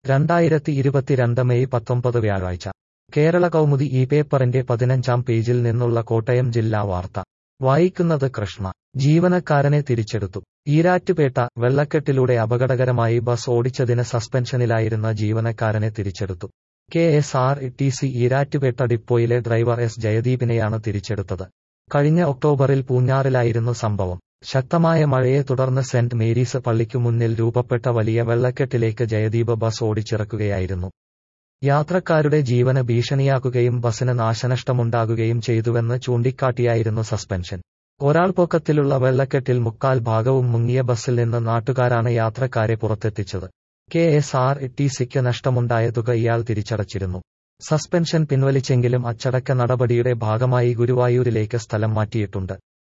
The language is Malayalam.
രണ്ടായിരത്തി ഇരുപത്തിരണ്ട് മെയ് പത്തൊമ്പത് വ്യാഴാഴ്ച കേരള കൗമുദി ഈ പേപ്പറിന്റെ പതിനഞ്ചാം പേജിൽ നിന്നുള്ള കോട്ടയം ജില്ലാ വാർത്ത വായിക്കുന്നത് കൃഷ്ണ ജീവനക്കാരനെ തിരിച്ചെടുത്തു ഈരാറ്റുപേട്ട വെള്ളക്കെട്ടിലൂടെ അപകടകരമായി ബസ് ഓടിച്ചതിന് സസ്പെൻഷനിലായിരുന്ന ജീവനക്കാരനെ തിരിച്ചെടുത്തു K S R T C Erattupetta ഡിപ്പോയിലെ ഡ്രൈവർ എസ് ജയദീപിനെയാണ് തിരിച്ചെടുത്തത് കഴിഞ്ഞ ഒക്ടോബറിൽ പൂഞ്ഞാറിലായിരുന്നു സംഭവം ശക്തമായ മഴയെ തുടർന്ന് സെന്റ് മേരീസ് പള്ളിക്കു മുന്നിൽ രൂപപ്പെട്ട വലിയ വെള്ളക്കെട്ടിലേക്ക് ജയദീപ് ബസ് ഓടിച്ചിറക്കുകയായിരുന്നു യാത്രക്കാരുടെ ജീവന് ഭീഷണിയാക്കുകയും ബസിന് നാശനഷ്ടമുണ്ടാകുകയും ചെയ്തുവെന്ന് ചൂണ്ടിക്കാട്ടിയായിരുന്നു സസ്പെൻഷൻ ഒരാൾ പൊക്കത്തിലുള്ള വെള്ളക്കെട്ടിൽ മുക്കാൽ ഭാഗവും മുങ്ങിയ ബസ്സിൽ നിന്ന് നാട്ടുകാരാണ് യാത്രക്കാരെ പുറത്തെത്തിച്ചത് കെ എസ് ആർ ടി സിക്ക് നഷ്ടമുണ്ടായ തുക ഇയാൾ തിരിച്ചടച്ചിരുന്നു സസ്പെൻഷൻ പിൻവലിച്ചെങ്കിലും അച്ചടക്ക നടപടിയുടെ ഭാഗമായി ഗുരുവായൂരിലേക്ക് സ്ഥലം മാറ്റിയിട്ടുണ്ട്